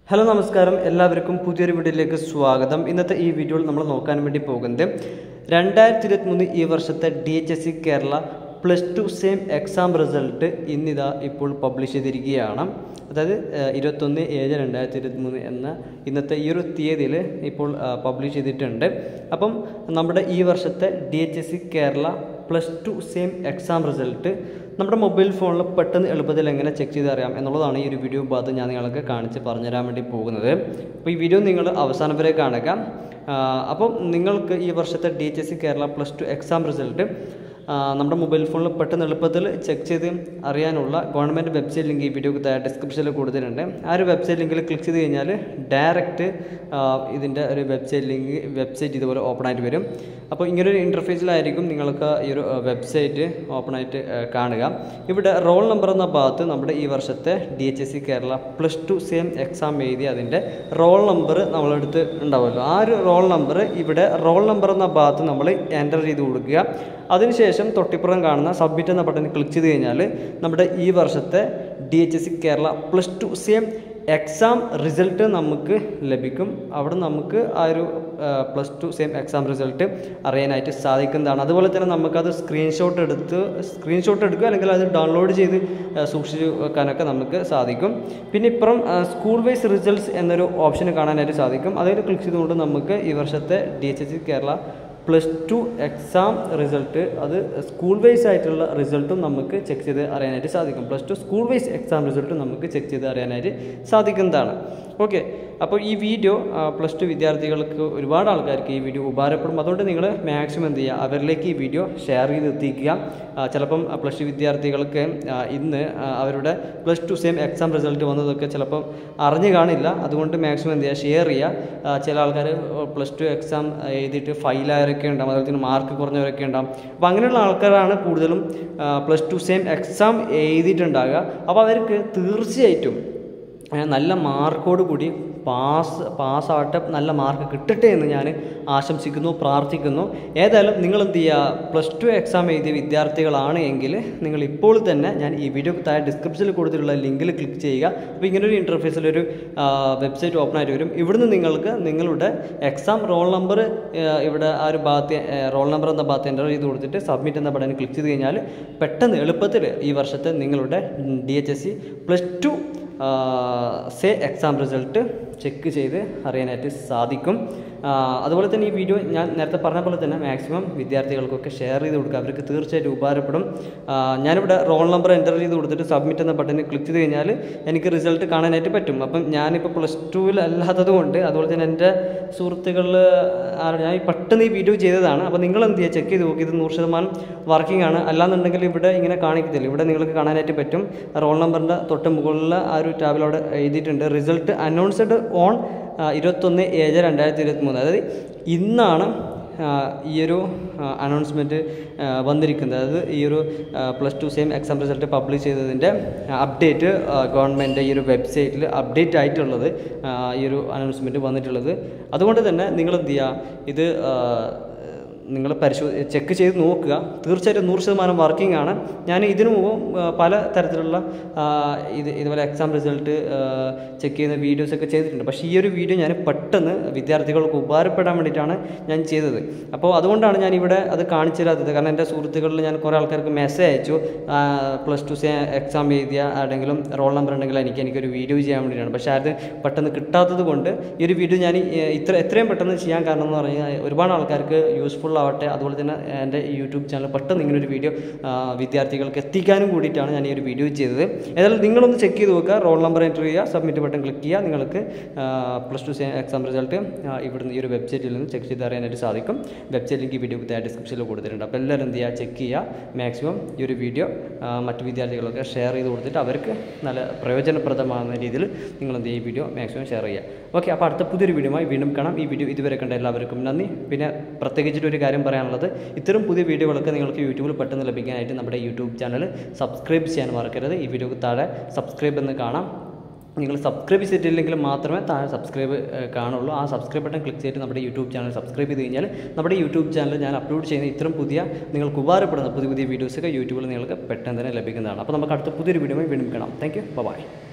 hello നമസ്കാരം എല്ലാവർക്കും പുതിയൊരു വീഡിയോയിലേക്ക് സ്വാഗതം ഇന്നത്തെ ഈ വീഡിയോയിൽ നമ്മൾ നോക്കാൻ വേണ്ടി പോകുന്നത് രണ്ടായിരത്തി ഇരുപത്തിമൂന്ന് ഈ വർഷത്തെ D H S C Kerala plus two same exam result ഇന്നിതാ ഇപ്പോൾ പബ്ലിഷ് ചെയ്തിരിക്കുകയാണ് അതായത് ഏഹ്, ഇരുപത്തൊന്ന് ഏഴ് രണ്ടായിരത്തി ഇരുപത്തി മൂന്ന് എന്ന ഇന്നത്തെ ഈ ഒരു തീയതിയിൽ ഇപ്പോൾ പബ്ലിഷ് ചെയ്തിട്ടുണ്ട് അപ്പം നമ്മുടെ ഈ വർഷത്തെ D H S C Kerala plus two same exam result നമ്മുടെ മൊബൈൽ ഫോണിൽ പെട്ടെന്ന് എളുപ്പത്തിൽ എങ്ങനെ ചെക്ക് ചെയ്ത് അറിയാം എന്നുള്ളതാണ് ഈ ഒരു വീഡിയോ ഭാഗത്ത് ഞാൻ നിങ്ങൾക്ക് കാണിച്ച് പറഞ്ഞുതരാൻ വേണ്ടി പോകുന്നത് അപ്പോൾ ഈ വീഡിയോ നിങ്ങൾ അവസാനം വരെ കാണുക ആ, അപ്പം നിങ്ങൾക്ക് ഈ വർഷത്തെ D H S C Kerala plus two exam result ആ, നമ്മുടെ മൊബൈൽ ഫോണിൽ പെട്ടെന്ന് എളുപ്പത്തിൽ ചെക്ക് ചെയ്ത് അറിയാനുള്ള ഗവൺമെൻറ് വെബ്സൈറ്റ് ലിങ്ക് ഈ വീഡിയോക്ക് താഴെ ഡിസ്ക്രിപ്ഷനിൽ കൊടുത്തിട്ടുണ്ട് ആ ഒരു വെബ്സൈറ്റ് ലിങ്കിൽ ക്ലിക്ക് ചെയ്ത് കഴിഞ്ഞാൽ ഡയറക്റ്റ് ഇതിൻ്റെ ഒരു വെബ്സൈറ്റ് ലിങ്ക് വെബ്സൈറ്റ് ഇതുപോലെ ഓപ്പൺ ആയിട്ട് വരും അപ്പോൾ ഇങ്ങനൊരു ഇൻ്റർഫേസിലായിരിക്കും നിങ്ങൾക്ക് ഈ ഒരു വെബ്സൈറ്റ് ഓപ്പൺ ആയിട്ട് ആ, കാണുക ഇവിടെ റോൾ നമ്പർ എന്ന ഭാഗത്ത് നമ്മുടെ ഈ വർഷത്തെ D H S C Kerala plus two same exam എഴുതി അതിൻ്റെ റോൾ നമ്പർ നമ്മളെടുത്ത് ഉണ്ടാവുമല്ലോ ആ ഒരു റോൾ നമ്പർ ഇവിടെ റോൾ നമ്പർ എന്ന ഭാഗത്ത് നമ്മൾ എൻ്റർ ചെയ്ത് കൊടുക്കുക അതിനുശേഷം തൊട്ടിപ്പുറം കാണുന്ന സബ്മിറ്റ് എന്ന ബട്ടൺ ക്ലിക്ക് ചെയ്ത് കഴിഞ്ഞാൽ നമ്മുടെ ഈ വർഷത്തെ D H S C Kerala plus two same exam result നമുക്ക് ലഭിക്കും അവിടെ നമുക്ക് ആ ഒരു plus two same exam result അറിയാനായിട്ട് സാധിക്കുന്നതാണ് അതുപോലെ തന്നെ നമുക്കത് സ്ക്രീൻഷോട്ട് എടുത്ത് സ്ക്രീൻഷോട്ട് എടുക്കുക അല്ലെങ്കിൽ അത് ഡൗൺലോഡ് ചെയ്ത് ആ, സൂക്ഷിച്ച് വെക്കാനൊക്കെ നമുക്ക് സാധിക്കും പിന്നെ ഇപ്പുറം സ്കൂൾ വൈസ് റിസൾട്ട്സ് എന്നൊരു ഓപ്ഷൻ കാണാനായിട്ട് സാധിക്കും അതിൽ ക്ലിക്ക് ചെയ്തുകൊണ്ട് നമുക്ക് ഈ വർഷത്തെ D H S C Kerala plus two exam result അത് സ്കൂൾ വൈസ് ആയിട്ടുള്ള റിസൾട്ടും നമുക്ക് ചെക്ക് ചെയ്ത് അറിയാനായിട്ട് സാധിക്കും plus two school wise exam റിസൾട്ടും നമുക്ക് ചെക്ക് ചെയ്ത് അറിയാനായിട്ട് സാധിക്കുന്നതാണ് ഓക്കെ അപ്പോൾ ഈ വീഡിയോ പ്ലസ് ടു വിദ്യാർത്ഥികൾക്ക് ഒരുപാട് ആൾക്കാർക്ക് ഈ വീഡിയോ ഉപകാരപ്പെടും അതുകൊണ്ട് നിങ്ങൾ മാക്സിമം എന്ത് ചെയ്യുക അവരിലേക്ക് ഈ വീഡിയോ ഷെയർ ചെയ്ത് എത്തിക്കുക ആ, ചിലപ്പം പ്ലസ് ടു വിദ്യാർത്ഥികൾക്ക് ആ, ഇന്ന് ആ, അവരുടെ plus two same exam result വന്നതൊക്കെ ചിലപ്പം അറിഞ്ഞു കാണില്ല അതുകൊണ്ട് മാക്സിമം എന്ത് ചെയ്യുക ഷെയർ ചെയ്യുക ആ, ചില ആൾക്കാർ പ്ലസ് ടു എക്സാം എഴുതിയിട്ട് ഫെയിലായവരൊക്കെ ഉണ്ടാവും അതുപോലെ തന്നെ മാർക്ക് കുറഞ്ഞവരൊക്കെ ഉണ്ടാവും അപ്പോൾ അങ്ങനെയുള്ള ആൾക്കാരാണ് കൂടുതലും പ്ലസ് ടു സെയിം എക്സാം എഴുതിയിട്ടുണ്ടാകുക അപ്പോൾ അവർക്ക് തീർച്ചയായിട്ടും ഏ, നല്ല മാർക്കോട് കൂടി പാസ് പാസ്സാവട്ടെ നല്ല മാർക്ക് കിട്ടട്ടെ എന്ന് ഞാൻ ആശംസിക്കുന്നു പ്രാർത്ഥിക്കുന്നു ഏതായാലും നിങ്ങൾ എന്ത് ചെയ്യുക പ്ലസ് ടു എക്സാം എഴുതിയ വിദ്യാർത്ഥികളാണ് എങ്കിൽ നിങ്ങൾ ഇപ്പോൾ തന്നെ ഞാൻ ഈ വീഡിയോ താഴെ ഡിസ്ക്രിപ്ഷനിൽ കൊടുത്തിട്ടുള്ള ലിങ്കിൽ ക്ലിക്ക് ചെയ്യുക അപ്പോൾ ഇങ്ങനൊരു ഇൻ്റർഫേസിലൊരു വെബ്സൈറ്റ് ഓപ്പൺ ആയിട്ട് വരും ഇവിടുന്ന് നിങ്ങൾക്ക് നിങ്ങളുടെ എക്സാം റോൾ നമ്പർ ഇവിടെ ആ ഒരു ഭാഗത്ത് റോൾ നമ്പർ എന്ന ഭാഗത്ത് എൻ്റർ ചെയ്ത് കൊടുത്തിട്ട് സബ്മിറ്റ് എന്ന ബട്ടൺ ക്ലിക്ക് ചെയ്ത് കഴിഞ്ഞാൽ പെട്ടെന്ന് എളുപ്പത്തിൽ ഈ വർഷത്തെ നിങ്ങളുടെ D H S C plus two say exam result check ചെയ്ത് അറിയാനായിട്ട് സാധിക്കും ആ, അതുപോലെ തന്നെ ഈ വീഡിയോ ഞാൻ നേരത്തെ പറഞ്ഞ പോലെ തന്നെ മാക്സിമം വിദ്യാർത്ഥികൾക്കൊക്കെ ഷെയർ ചെയ്ത് കൊടുക്കുക അവർക്ക് തീർച്ചയായിട്ടും ഉപകാരപ്പെടും ആ, ഞാനിവിടെ റോൾ നമ്പർ എൻ്റർ ചെയ്ത് കൊടുത്തിട്ട് സബ്മിറ്റ് എന്ന ബട്ടണിൽ ക്ലിക്ക് ചെയ്ത് കഴിഞ്ഞാൽ എനിക്ക് റിസൾട്ട് കാണാനായിട്ട് പറ്റും അപ്പം ഞാനിപ്പോൾ പ്ലസ് ടുവിൽ അല്ലാത്തത് കൊണ്ട് അതുപോലെ തന്നെ എൻ്റെ സുഹൃത്തുക്കളിൽ ഞാൻ ഈ പെട്ടെന്ന് ഈ വീഡിയോ ചെയ്തതാണ് അപ്പോൾ നിങ്ങൾ എന്ത് ചെയ്യുക ചെക്ക് ചെയ്ത് നോക്കി ഇത് നൂറ് ശതമാനം വർക്കിംഗ് ആണ് അല്ലാന്നുണ്ടെങ്കിൽ ഇവിടെ ഇങ്ങനെ കാണിക്കത്തില്ല ഇവിടെ നിങ്ങൾക്ക് കാണാനായിട്ട് പറ്റും റോൾ നമ്പറിൻ്റെ തൊട്ട് മുകളിൽ ആ ഒരു ടാബിൽ അവിടെ എഴുതിയിട്ടുണ്ട് റിസൾട്ട് അനൗൺസ്ഡ് ഓൺ ഇരുപത്തൊന്ന് ഏഴ് രണ്ടായിരത്തി ഇരുപത്തി മൂന്ന് അതായത് ഇന്നാണ് ആ, ഈ ഒരു അനൗൺസ്മെൻറ്റ് വന്നിരിക്കുന്നത് അതായത് ഈ ഒരു plus two same exam result publish ചെയ്തതിൻ്റെ അപ്ഡേറ്റ് ഗവൺമെൻറ് ഈ ഒരു വെബ്സൈറ്റിൽ അപ്ഡേറ്റ് ആയിട്ടുള്ളത് ആ, ഈ ഒരു അനൗൺസ്മെൻറ്റ് വന്നിട്ടുള്ളത് അതുകൊണ്ട് തന്നെ നിങ്ങൾ എന്ത് ചെയ്യുക ഇത് ആ, നിങ്ങൾ പരിശോധി ചെക്ക് ചെയ്ത് നോക്കുക തീർച്ചയായിട്ടും നൂറ് ശതമാനം വർക്കിംഗ് ആണ് ഞാൻ ഇതിനു മുമ്പ് ആ, പല തരത്തിലുള്ള ആ, ഇത് ഇതുപോലെ എക്സാം റിസൾട്ട് ചെക്ക് ചെയ്യുന്ന വീഡിയോസ് ഒക്കെ ചെയ്തിട്ടുണ്ട് പക്ഷേ ഈ ഒരു വീഡിയോ ഞാൻ പെട്ടെന്ന് വിദ്യാർത്ഥികൾക്ക് ഉപകാരപ്പെടാൻ വേണ്ടിയിട്ടാണ് ഞാൻ ചെയ്തത് അപ്പോൾ അതുകൊണ്ടാണ് ഞാൻ ഇവിടെ അത് കാണിച്ചു തരാത്തത് കാരണം എൻ്റെ സുഹൃത്തുക്കളിൽ ഞാൻ കുറേ ആൾക്കാർക്ക് മെസ്സേജ് അയച്ചു പ്ലസ് ടു എക്സാം എഴുതിയ ആരെങ്കിലും റോൾ നമ്പർ ഉണ്ടെങ്കിൽ എനിക്ക് എനിക്കൊരു വീഡിയോ ചെയ്യാൻ വേണ്ടിയിട്ടാണ് പക്ഷേ അത് പെട്ടെന്ന് കിട്ടാത്തത് കൊണ്ട് ഈ ഒരു വീഡിയോ ഞാൻ ഈ, ഇത്ര എത്രയും പെട്ടെന്ന് ചെയ്യാൻ കാരണം എന്ന് പറഞ്ഞാൽ ഒരുപാട് ആൾക്കാർക്ക് യൂസ്ഫുൾ ആവട്ടെ അതുപോലെ തന്നെ എൻ്റെ യൂട്യൂബ് ചാനൽ പെട്ടെന്ന് ഇങ്ങനെ ഒരു വീഡിയോ വിദ്യാർത്ഥികൾക്ക് എത്തിക്കാനും കൂടിയിട്ടാണ് ഞാൻ ഈ ഒരു വീഡിയോ ചെയ്തത് ഏതായാലും നിങ്ങളൊന്ന് ചെക്ക് ചെയ്ത് നോക്കുക റോൾ നമ്പർ എൻ്റർ ചെയ്യുക സബ്മിറ്റ് ബട്ടൺ ക്ലിക്ക് ചെയ്യുക നിങ്ങൾക്ക് പ്ലസ് ടു എക്സാം റിസൾട്ട് ഇവിടുന്ന് ഈ ഒരു വെബ്സൈറ്റിൽ നിന്ന് ചെക്ക് ചെയ്ത് അറിയാനായിട്ട് സാധിക്കും വെബ്സൈറ്റ് ലിങ്ക് ഈ വീഡിയോ ഡിസ്ക്രിപ്ഷനിൽ കൊടുത്തിട്ടുണ്ട് അപ്പോൾ എല്ലാവരും എന്ത് ചെയ്യുക ചെക്ക് ചെയ്യുക മാക്സിമം ഈ ഒരു വീഡിയോ മറ്റു വിദ്യാർത്ഥികളൊക്കെ ഷെയർ ചെയ്ത് കൊടുത്തിട്ട് അവർക്ക് നല്ല പ്രയോജനപ്രദമാകുന്ന രീതിയിൽ നിങ്ങൾ എന്ത് ചെയ്യുക ഈ വീഡിയോ മാക്സിമം ഷെയർ ചെയ്യുക ഓക്കെ അപ്പോൾ അടുത്ത പുതിയൊരു വീഡിയോയുമായി വീണ്ടും കാണാം ഈ വീഡിയോ ഇതുവരെ കണ്ട എല്ലാവർക്കും നന്ദി പിന്നെ പ്രത്യേകിച്ചിട്ട് ഒരു കാര്യം പറയാനുള്ളത് ഇത്തരം പുതിയ വീഡിയോകളൊക്കെ നിങ്ങൾക്ക് യൂട്യൂബിൽ പെട്ടെന്ന് ലഭിക്കാനായിട്ട് നമ്മുടെ യൂട്യൂബ് ചാനൽ സബ്സ്ക്രൈബ് ചെയ്യാൻ മറക്കരുത് ഈ വീഡിയോക്ക് താഴെ സബ്സ്ക്രൈബ് എന്ന് കാണാം നിങ്ങൾ സബ്സ്ക്രൈബ് ചെയ്തിട്ടില്ലെങ്കിൽ മാത്രമേ താഴെ സബ്സ്ക്രൈബ് ഏഹ്, കാണുള്ളൂ ആ സബ്സ്ക്രൈബ് ബട്ടൺ ക്ലിക്ക് ചെയ്തിട്ട് നമ്മുടെ യൂട്യൂബ് ചാനൽ സബ്സ്ക്രൈബ് ചെയ്ത് കഴിഞ്ഞാൽ നമ്മുടെ യൂട്യൂബ് ചാനൽ ഞാൻ അപ്ലോഡ് ചെയ്യുന്ന ഇത്തരം പുതിയ നിങ്ങൾക്ക് ഉപകാരപ്പെടുന്ന പുതിയ പുതിയ വീഡിയോസൊക്കെ യൂട്യൂബിൽ നിങ്ങൾക്ക് പെട്ടെന്ന് തന്നെ ലഭിക്കുന്നതാണ് അപ്പോൾ നമുക്ക് അടുത്ത പുതിയൊരു വീഡിയോ വീണ്ടും കാണാം താങ്ക് യു ബൈ